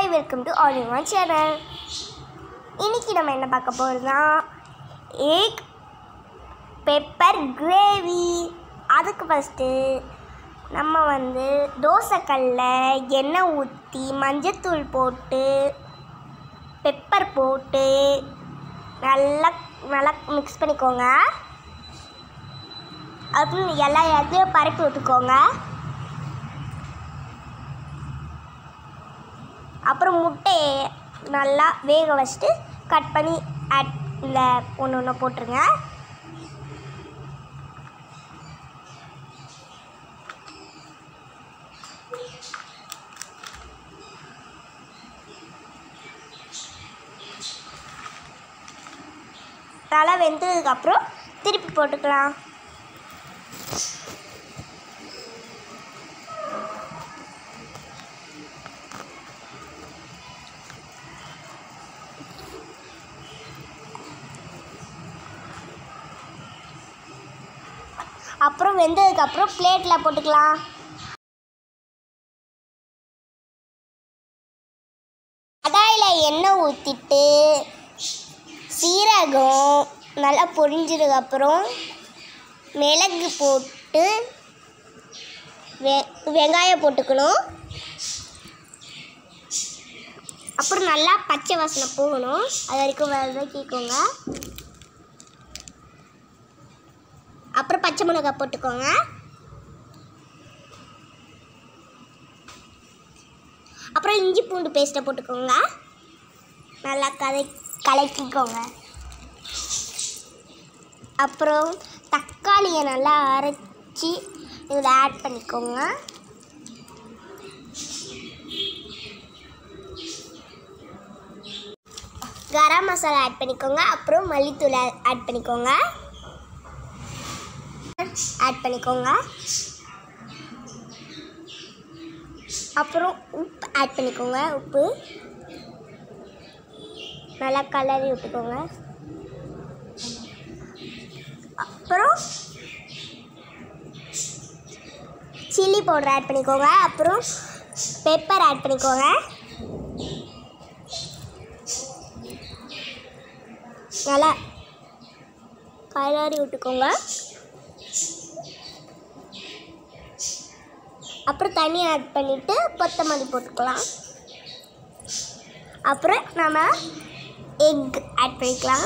hi welcome to all in one channel இன்னைக்கு நம்ம என்ன பார்க்க போகிறோம்னா எக் பெப்பர் கிரேவி அதுக்கு ஃபஸ்ட்டு நம்ம வந்து தோசைக்கல்லில் எண்ணெய் ஊற்றி மஞ்சத்தூள் போட்டு பெப்பர் போட்டு நல்லா நல்லா மிக்ஸ் பண்ணிக்கோங்க அப்புறம் எல்லா இடத்துலையும் பரப்பி விட்டுக்கோங்க அப்புறம் முட்டையை நல்லா வேக வச்சுட்டு கட் பண்ணி ஆட் இல்லை ஒன்று ஒன்று போட்டுருங்க நல்லா வெந்ததுக்கப்புறம் திருப்பி போட்டுக்கலாம் அப்புறம் வெந்ததுக்கப்புறம் பிளேட்டில் போட்டுக்கலாம் கடாயில் எண்ணெய் ஊற்றிட்டு சீரகம் நல்லா பொரிஞ்சதுக்கப்புறம் மிளகு போட்டு வெ வெங்காயம் போட்டுக்கணும் அப்புறம் நல்லா பச்சை வாசனை போகணும் அது வரைக்கும் வதக்கிக்கோங்க அப்புறம் பச்சை மிளகாய் போட்டுக்கோங்க அப்புறம் இஞ்சி பூண்டு பேஸ்ட்டை போட்டுக்கோங்க நல்லா கலை கலக்கிக்கோங்க அப்புறம் தக்காளியை நல்லா அரைச்சி இதில் ஆட் பண்ணிக்கோங்க கரம் மசாலா ஆட் பண்ணிக்கோங்க அப்புறம் மல்லித்தூள் ஆட் பண்ணிக்கோங்க ஆட் பண்ணிக்கோங்க அப்புறம் உப்பு ஆட் பண்ணிக்கோங்க உப்பு நல்லா கலரி விட்டுக்கோங்க அப்புறம் சில்லி பவுடர் ஆட் பண்ணிக்கோங்க அப்புறம் பெப்பர் ஆட் பண்ணிக்கோங்க நல்லா கலரி விட்டுக்கோங்க அப்புறம் தண்ணி ஆட் பண்ணிவிட்டு கொத்தமல்லி போட்டுக்கலாம் அப்புறம் நம்ம எக் ஆட் பண்ணிக்கலாம்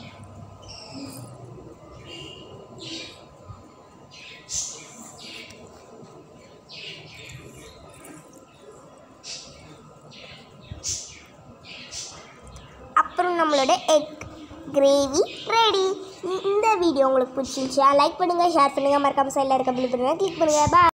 அப்புறம் நம்மளோட எக் கிரேவி ரெடி இந்த வீடியோ உங்களுக்கு பிடிச்சிருந்துச்சா லைக் பண்ணுங்கள் ஷேர் பண்ணுங்கள் மறக்காம சைடில் இருக்க பிள்ளை பண்ணுங்கள் கிளிக் பண்ணுங்கள் பா